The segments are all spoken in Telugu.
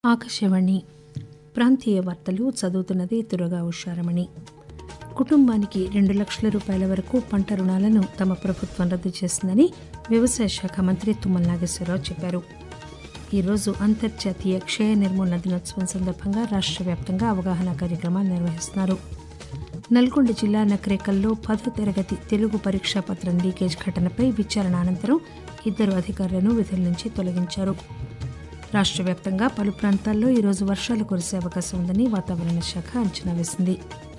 ఆకాశవాణి ప్రాంతీయ వార్తలు చదువుతున్నది దుర్గా ఉషారమణి కుటుంబానికి రెండు లక్షల రూపాయల వరకు పంట రుణాలను తమ ప్రభుత్వం రద్దు చేసిందని వ్యవసాయ శాఖ మంత్రి తుమ్మల నాగేశ్వరరావు చెప్పారు ఈరోజు అంతర్జాతీయ క్షయ నిర్మూలన దినోత్సవం సందర్భంగా రాష్ట్ర వ్యాప్తంగా అవగాహన కార్యక్రమాలు నిర్వహిస్తున్నారు నల్గొండ జిల్లా నకరేకల్లో పదో తరగతి తెలుగు పరీక్షా పత్రం లీకేజ్ ఘటనపై విచారణ అనంతరం ఇద్దరు అధికారులను విధుల నుంచి తొలగించారు రాష్ట్ర వ్యాప్తంగా పలు ప్రాంతాల్లో ఈరోజు వర్షాలు కురిసే అవకాశం ఉందని వాతావరణ శాఖ అంచనా వేసింది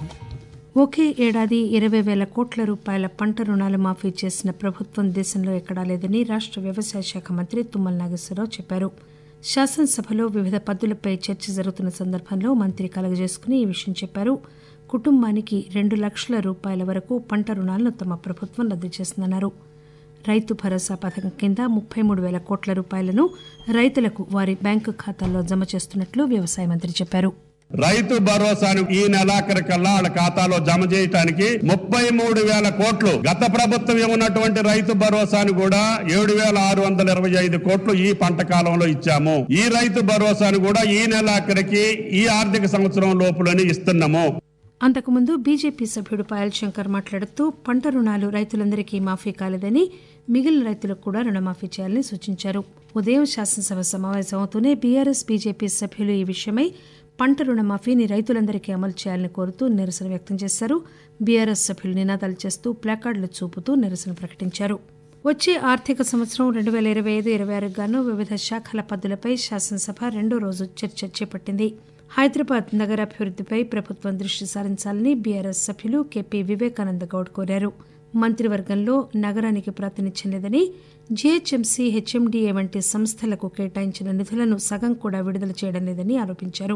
ఒకే ఏడాది ఇరవై వేల కోట్ల రూపాయల పంట రుణాలు మాఫీ చేసిన ప్రభుత్వం దేశంలో ఎక్కడా లేదని రాష్ట్ర వ్యవసాయ శాఖ మంత్రి తుమ్మల నాగేశ్వరరావు చెప్పారు శాసనసభలో వివిధ పద్దులపై చర్చ జరుగుతున్న సందర్భంలో మంత్రి కలగజేసుకుని ఈ విషయం చెప్పారు కుటుంబానికి రెండు లక్షల రూపాయల వరకు పంట రుణాలను తమ ప్రభుత్వం రద్దు చేసిందన్నారు రైతు భరోసా పథకం కింద ముప్పై మూడు వేల కోట్ల రూపాయలను రైతులకు వారి బ్యాంకు ఖాతాల్లో జమ చేస్తున్నట్లు వ్యవసాయ మంత్రి చెప్పారు రైతు భరోసాను ఈ నెలాఖరు కల్లా వాళ్ళ ఖాతాలో జమ చేయడానికి ముప్పై మూడు వేల కోట్లు గత ప్రభుత్వం ఇవ్వనటువంటి రైతు భరోసాను కూడా ఏడు వేల ఆరు వందల ఇరవై ఐదు కోట్లు ఈ పంట కాలంలో ఇచ్చాము ఈ రైతు భరోసాను కూడా ఈ నెలాఖరికి ఈ ఆర్థిక సంవత్సరం లోపులని ఇస్తున్నాము అంతకుముందు బీజేపీ సభ్యుడు పాయల్ శంకర్ మాట్లాడుతూ పంట రుణాలు రైతులందరికీ మాఫీ కాలేదని మిగిలిన రైతులకు కూడా రుణమాఫీ చేయాలని సూచించారు ఉదయం శాసనసభ సమావేశం అవుతూనే బీఆర్ఎస్ బీజేపీ సభ్యులు ఈ విషయమై పంట రుణమాఫీని రైతులందరికీ అమలు చేయాలని కోరుతూ నిరసన వ్యక్తం చేశారు బీఆర్ఎస్ సభ్యులు నినాదాలు చేస్తూ ప్లాకార్డులు చూపుతూ నిరసన ప్రకటించారు వచ్చే ఆర్థిక సంవత్సరం రెండు వేల ఇరవై ఐదు ఇరవై ఆరు గాను వివిధ శాఖల పద్దులపై శాసనసభ రెండో రోజు చర్చ చేపట్టింది హైదరాబాద్ నగరాభివృద్దిపై ప్రభుత్వం దృష్టి సారించాలని బీఆర్ఎస్ సభ్యులు కెపి వివేకానంద గౌడ్ కోరారు మంత్రివర్గంలో నగరానికి ప్రాతినిధ్యం లేదని జీహెచ్ఎంసీ హెచ్ఎండిఏ వంటి సంస్థలకు కేటాయించిన నిధులను సగం కూడా విడుదల చేయడం లేదని ఆరోపించారు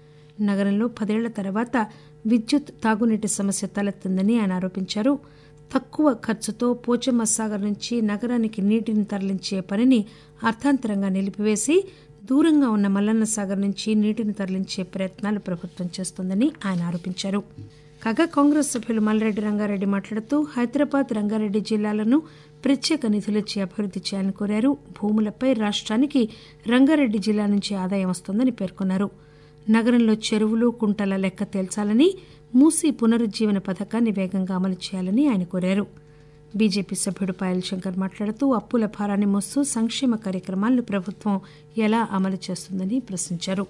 నగరంలో పదేళ్ల తర్వాత విద్యుత్ తాగునీటి సమస్య తలెత్తిందని ఆయన ఆరోపించారు తక్కువ ఖర్చుతో పోచమ్మ సాగర్ నుంచి నగరానికి నీటిని తరలించే పనిని అర్థాంతరంగా నిలిపివేసి దూరంగా ఉన్న మల్లన్న సాగర్ నుంచి నీటిని తరలించే ప్రయత్నాలు ప్రభుత్వం చేస్తోందని ఆయన ఆరోపించారు కాగా కాంగ్రెస్ సభ్యులు మల్రెడ్డి రంగారెడ్డి మాట్లాడుతూ హైదరాబాద్ రంగారెడ్డి జిల్లాలను ప్రత్యేక నిధులిచ్చి అభివృద్ది చేయాలని కోరారు భూములపై రాష్ట్రానికి రంగారెడ్డి జిల్లా నుంచి ఆదాయం వస్తోందని పేర్కొన్నారు నగరంలో చెరువులు కుంటల లెక్క తేల్చాలని మూసీ పునరుజ్జీవన పథకాన్ని వేగంగా అమలు చేయాలని ఆయన కోరారు బీజేపీ సభ్యుడు పాయల్ శంకర్ మాట్లాడుతూ అప్పుల భారాన్ని మోస్తూ సంక్షేమ కార్యక్రమాలను ప్రభుత్వం ఎలా అమలు చేస్తుందని ప్రశ్నించారు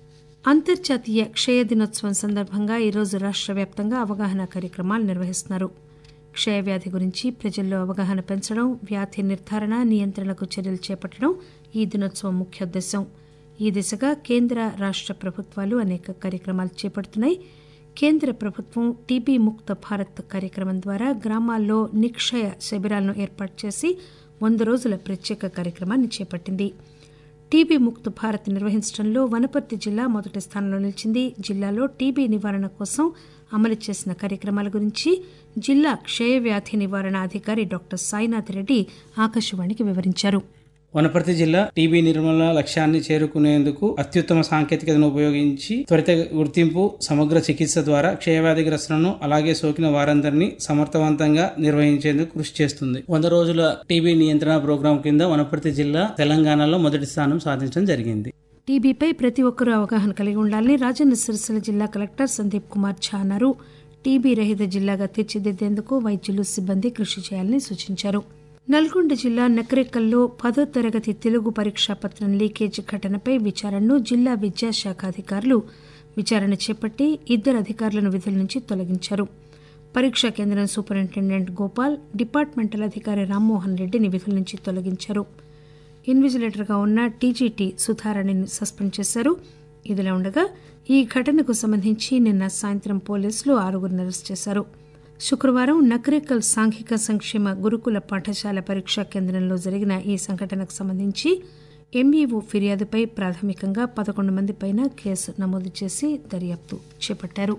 అంతర్జాతీయ క్షయ దినోత్సవం సందర్భంగా ఈరోజు రాష్ట్ర వ్యాప్తంగా అవగాహన కార్యక్రమాలు నిర్వహిస్తున్నారు క్షయవ్యాధి గురించి ప్రజల్లో అవగాహన పెంచడం వ్యాధి నిర్ధారణ నియంత్రణకు చర్యలు చేపట్టడం ఈ దినోత్సవం ముఖ్య ఉద్దేశం ఈ దిశగా కేంద్ర రాష్ట్ర ప్రభుత్వాలు అనేక కార్యక్రమాలు చేపడుతున్నాయి కేంద్ర ప్రభుత్వం టీబీ ముక్త భారత్ కార్యక్రమం ద్వారా గ్రామాల్లో నిక్షయ శిబిరాలను ఏర్పాటు చేసి వంద రోజుల ప్రత్యేక కార్యక్రమాన్ని చేపట్టింది టీబీ ముక్త్ భారత్ నిర్వహించడంలో వనపర్తి జిల్లా మొదటి స్థానంలో నిలిచింది జిల్లాలో టీబీ నివారణ కోసం అమలు చేసిన కార్యక్రమాల గురించి జిల్లా క్షయవ్యాధి నివారణ అధికారి డాక్టర్ సాయినాథ్ రెడ్డి ఆకాశవాణికి వివరించారు వనపర్తి జిల్లా టీబీ నిర్మూలన లక్ష్యాన్ని చేరుకునేందుకు అత్యుత్తమ సాంకేతికతను ఉపయోగించి త్వరిత గుర్తింపు సమగ్ర చికిత్స ద్వారా క్షయవ్యాధిగ్రస్తులను అలాగే సోకిన వారందరినీ సమర్థవంతంగా నిర్వహించేందుకు కృషి చేస్తుంది వంద రోజుల టీబీ నియంత్రణ ప్రోగ్రాం కింద వనపర్తి జిల్లా తెలంగాణలో మొదటి స్థానం సాధించడం జరిగింది టీబీపై ప్రతి ఒక్కరూ అవగాహన కలిగి ఉండాలని రాజన్న సిరిసిల్ల జిల్లా కలెక్టర్ సందీప్ కుమార్ ఝా అన్నారు టీబీ రహిత జిల్లాగా తీర్చిదిద్దేందుకు వైద్యులు సిబ్బంది కృషి చేయాలని సూచించారు నల్గొండ జిల్లా నకరేకల్లో పదో తరగతి తెలుగు పరీక్షా పత్రం లీకేజ్ ఘటనపై విచారణను జిల్లా విద్యాశాఖ అధికారులు విచారణ చేపట్టి ఇద్దరు అధికారులను విధుల నుంచి తొలగించారు పరీక్షా కేంద్రం సూపరింటెండెంట్ గోపాల్ డిపార్ట్మెంటల్ అధికారి రామ్మోహన్ రెడ్డిని విధుల నుంచి తొలగించారు ఇన్విజిలేటర్గా ఉన్న టీజీటీ సుధారాణిని సస్పెండ్ చేశారు ఇదిలా ఉండగా ఈ ఘటనకు సంబంధించి నిన్న సాయంత్రం పోలీసులు ఆరుగురిని అరెస్ట్ చేశారు శుక్రవారం నకరేకల్ సాంఘిక సంక్షేమ గురుకుల పాఠశాల పరీక్షా కేంద్రంలో జరిగిన ఈ సంఘటనకు సంబంధించి ఎంఈఓ ఫిర్యాదుపై ప్రాథమికంగా పదకొండు మంది పైన కేసు నమోదు చేసి దర్యాప్తు చేపట్టారు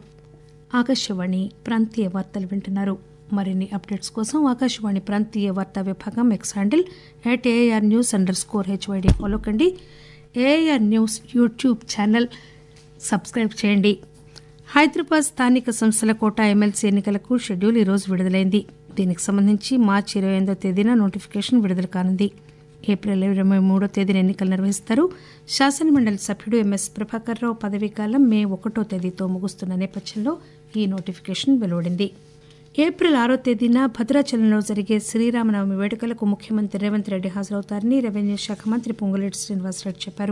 ఆకాశవాణి ప్రాంతీయ వార్తలు వింటున్నారు మరిన్ని అప్డేట్స్ కోసం ఆకాశవాణి ప్రాంతీయ వార్తా విభాగం X handle at AR news underscore HYD follow కండి AR news YouTube channel subscribe చేయండి హైదరాబాద్ స్థానిక సంస్థల కోటా ఎమ్మెల్సీ ఎన్నికలకు షెడ్యూల్ ఈరోజు విడుదలైంది దీనికి సంబంధించి మార్చి ఇరవై ఎనిమిదో తేదీన నోటిఫికేషన్ విడుదల కానుంది ఏప్రిల్ ఇరవై మూడో తేదీన ఎన్నికలు నిర్వహిస్తారు శాసనమండలి సభ్యుడు ఎంఎస్ ప్రభాకర్ రావు పదవీకాలం మే ఒకటో తేదీతో ముగుస్తున్న నేపథ్యంలో ఈ నోటిఫికేషన్ వెలువడింది ఏప్రిల్ ఆరో తేదీన భద్రాచలంలో జరిగే శ్రీరామనవమి వేడుకలకు ముఖ్యమంత్రి రేవంత్ రెడ్డి హాజరవుతారని రెవెన్యూ శాఖ మంత్రి పొంగులేటి శ్రీనివాసరెడ్డి చెప్పారు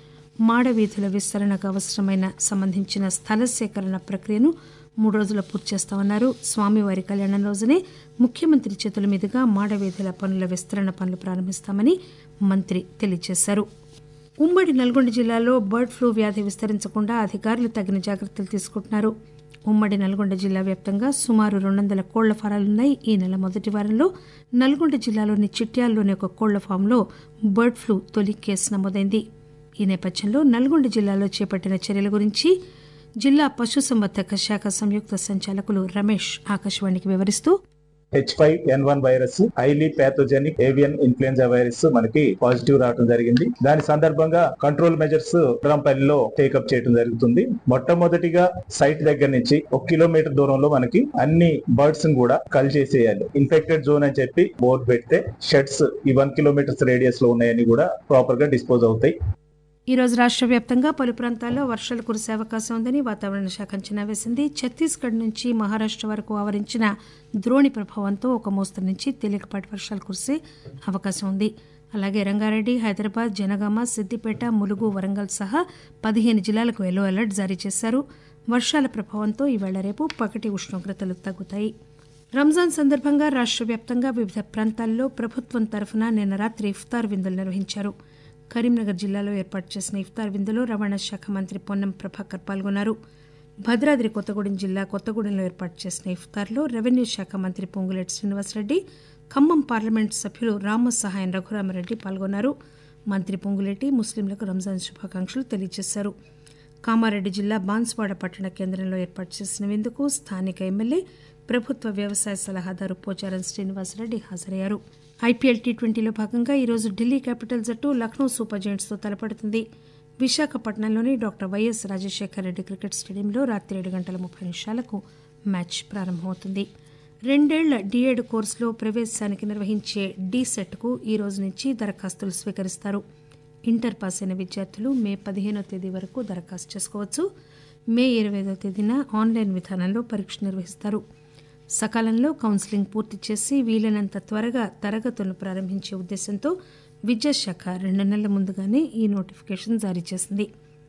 మాడవీధుల విస్తరణకు అవసరమైన సంబంధించిన స్థల సేకరణ ప్రక్రియను మూడు రోజుల్లో పూర్తి చేస్తామన్నారు స్వామివారి కళ్యాణం రోజునే ముఖ్యమంత్రి చేతుల మీదుగా మాడవీధుల పనుల విస్తరణ పనులు ప్రారంభిస్తామని మంత్రి తెలియజేశారు ఉమ్మడి నల్గొండ జిల్లాలో బర్డ్ ఫ్లూ వ్యాధి విస్తరించకుండా అధికారులు తగిన జాగ్రత్తలు తీసుకుంటున్నారు ఉమ్మడి నల్గొండ జిల్లా వ్యాప్తంగా సుమారు రెండు వందల కోళ్ల ఫారాలున్నాయి ఈ నెల మొదటి వారంలో నల్గొండ జిల్లాలోని చిట్యాల్లోని ఒక కోళ్ల ఫామ్లో బర్డ్ ఫ్లూ తొలి కేసు నమోదైంది ఈ నేపథ్యంలో నల్గొండ జిల్లాలో చేపట్టిన చర్యల గురించి జిల్లా పశుసంవర్ధక శాఖ సంయుక్త సంచాలకులు రమేష్ ఆకాశవాణికి వివరిస్తూ H five N one virus highly pathogenic avian influenza virus మనకి పాజిటివ్ రావడం జరిగింది దాని సందర్భంగా కంట్రోల్ మెజర్స్ రాంపల్లిలో టేకప్ చేయడం జరుగుతుంది మొట్టమొదటిగా సైట్ దగ్గర నుంచి ఒక కిలోమీటర్ దూరంలో మనకి అన్ని బర్డ్స్ కూడా కల్ చేసేయాలి ఇన్ఫెక్టెడ్ జోన్ అని చెప్పి బోర్డు పెడితే షెడ్స్ ఈ వన్ కిలోమీటర్స్ రేడియస్ లో ఉన్నాయని కూడా ప్రాపర్ గా డిస్పోజ్ అవుతాయి ఈ రోజు రాష్ట్ర వ్యాప్తంగా పలు ప్రాంతాల్లో వర్షాలు కురిసే అవకాశం ఉందని వాతావరణ శాఖ అంచనా వేసింది ఛత్తీస్గఢ్ నుంచి మహారాష్ట్ర వరకు ఆవరించిన ద్రోణి ప్రభావంతో ఒక మోస్తరు నుంచి తేలికపాటి వర్షాలు కురిసే అవకాశం ఉంది అలాగే రంగారెడ్డి హైదరాబాద్ జనగామ సిద్దిపేట ములుగు వరంగల్ సహా పదిహేను జిల్లాలకు ఎల్లో అలర్ట్ జారీ చేశారు వర్షాల ప్రభావంతో ఈవేళ రేపు పగటి ఉష్ణోగ్రతలు తగ్గుతాయి రంజాన్ సందర్భంగా రాష్ట్ర వ్యాప్తంగా వివిధ ప్రాంతాల్లో ప్రభుత్వం తరఫున నిన్న రాత్రి ఇఫ్తార్ విందులు నిర్వహించారు కరీంనగర్ జిల్లాలో ఏర్పాటు చేసిన ఇఫ్తార్ విందులో రవాణా శాఖ మంత్రి పొన్నం ప్రభాకర్ పాల్గొన్నారు భద్రాద్రి కొత్తగూడెం జిల్లా కొత్తగూడెంలో ఏర్పాటు చేసిన ఇఫ్తార్లో రెవెన్యూ శాఖ మంత్రి పొంగులేటి శ్రీనివాసరెడ్డి ఖమ్మం పార్లమెంట్ సభ్యులు రామసహాయం రఘురామరెడ్డి పాల్గొన్నారు మంత్రి పొంగులేటి ముస్లింలకు రంజాన్ శుభాకాంక్షలు తెలియజేశారు కామారెడ్డి జిల్లా బాన్స్వాడ పట్టణ కేంద్రంలో ఏర్పాటు చేసిన విందుకు స్థానిక ఎమ్మెల్యే ప్రభుత్వ వ్యవసాయ సలహాదారు పోచారం శ్రీనివాసరెడ్డి హాజరయ్యారు ఐపీఎల్ టీ ట్వంటీలో భాగంగా ఈరోజు ఢిల్లీ క్యాపిటల్ జట్టు లక్నో సూపర్ జెయింట్స్తో తలపడుతుంది విశాఖపట్నంలోని doctor YS Rajasekhara Reddy cricket స్టేడియంలో రాత్రి ఏడు గంటల ముప్పై నిమిషాలకు మ్యాచ్ ప్రారంభమవుతుంది రెండేళ్ల డిఎడ్ కోర్సులో ప్రవేశానికి నిర్వహించే డీ సెట్కు ఈ రోజు నుంచి దరఖాస్తులు స్వీకరిస్తారు ఇంటర్ పాస్ అయిన విద్యార్థులు మే పదిహేనో తేదీ వరకు దరఖాస్తు చేసుకోవచ్చు మే ఇరవై ఐదో తేదీన ఆన్లైన్ విధానంలో పరీక్ష నిర్వహిస్తారు సకాలంలో కౌన్సిలింగ్ పూర్తి చేసి వీలైనంత త్వరగా తరగతులను ప్రారంభించే ఉద్దేశంతో విద్యాశాఖ రెండు నెలల ముందుగానే ఈ నోటిఫికేషన్ జారీ చేసింది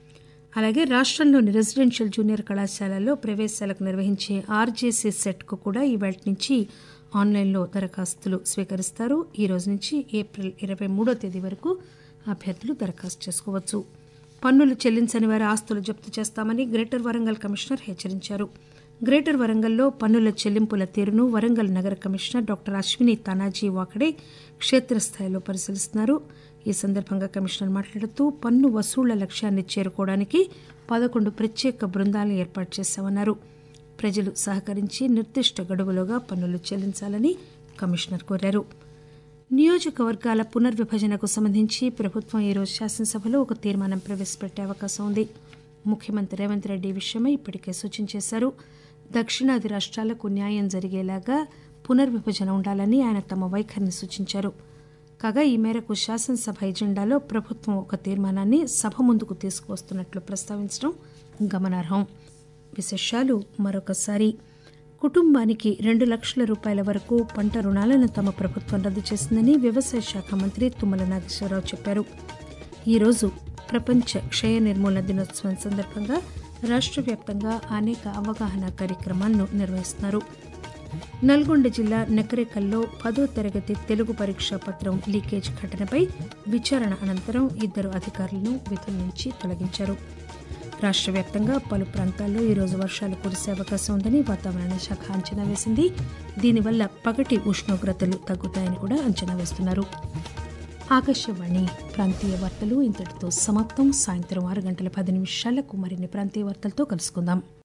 అలాగే రాష్ట్రంలోని రెసిడెన్షియల్ జూనియర్ కళాశాలల్లో ప్రవేశాలకు నిర్వహించే ఆర్జేసీ సెట్కు కూడా ఈ వేళ నుంచి ఆన్లైన్లో దరఖాస్తులు స్వీకరిస్తారు ఈ రోజు నుంచి ఏప్రిల్ ఇరవై మూడో తేదీ వరకు అభ్యర్థులు దరఖాస్తు చేసుకోవచ్చు పన్నులు చెల్లించని వారి ఆస్తులు జప్తు చేస్తామని గ్రేటర్ వరంగల్ కమిషనర్ హెచ్చరించారు గ్రేటర్ వరంగల్లో పన్నుల చెల్లింపుల తీరును వరంగల్ నగర కమిషనర్ డాక్టర్ అశ్విని తానాజీ వాకడే క్షేత్రస్థాయిలో పరిశీలిస్తున్నారు ఈ సందర్భంగా కమిషనర్ మాట్లాడుతూ పన్ను వసూళ్ల లక్ష్యాన్ని చేరుకోవడానికి పదకొండు ప్రత్యేక బృందాలను ఏర్పాటు చేశామన్నారు ప్రజలు సహకరించి నిర్దిష్ట గడువులోగా పన్నులు చెల్లించాలని కమిషనర్ కోరారు నియోజకవర్గాల పునర్విభజనకు సంబంధించి ప్రభుత్వం ఈరోజు శాసనసభలో ఒక తీర్మానం ప్రవేశపెట్టే అవకాశం ఉంది ముఖ్యమంత్రి రేవంత్ రెడ్డి ఈ విషయమై ఇప్పటికే సూచన చేశారు దక్షిణాది రాష్ట్రాలకు న్యాయం జరిగేలాగా పునర్విభజన ఉండాలని ఆయన తమ వైఖరిని సూచించారు కాగా ఈ మేరకు శాసనసభ ఎజెండాలో ప్రభుత్వం ఒక తీర్మానాన్ని సభ ముందుకు తీసుకువస్తున్నట్లు ప్రస్తావించడం గమనార్హం విశేషాలు మరొకసారి కుటుంబానికి రెండు లక్షల రూపాయల వరకు పంట రుణాలను తమ ప్రభుత్వం రద్దు చేసిందని వ్యవసాయ శాఖ మంత్రి తుమ్మల నాగేశ్వరరావు చెప్పారు ఈరోజు ప్రపంచ క్షయ నిర్మూలన దినోత్సవం సందర్భంగా రాష్ట్ర వ్యాప్తంగా అనేక అవగాహన కార్యక్రమాలను నిర్వహిస్తున్నారు నల్గొండ జిల్లా నకరేకల్లో పదో తరగతి తెలుగు పరీక్షా పత్రం లీకేజ్ ఘటనపై విచారణ అనంతరం ఇద్దరు అధికారులను విధుల నుంచి తొలగించారు రాష్ట్ర వ్యాప్తంగా పలు ప్రాంతాల్లో ఈరోజు వర్షాలు కురిసే అవకాశం ఉందని వాతావరణ శాఖ అంచనా వేసింది దీనివల్ల పగటి ఉష్ణోగ్రతలు తగ్గుతాయని కూడా అంచనా వేస్తున్నారు ఆకాశవాణి ప్రాంతీయ వార్తలు ఇంతటితో సమాప్తం సాయంత్రం ఆరు గంటల పది నిమిషాలకు మరిన్ని ప్రాంతీయ వార్తలతో కలుసుకుందాం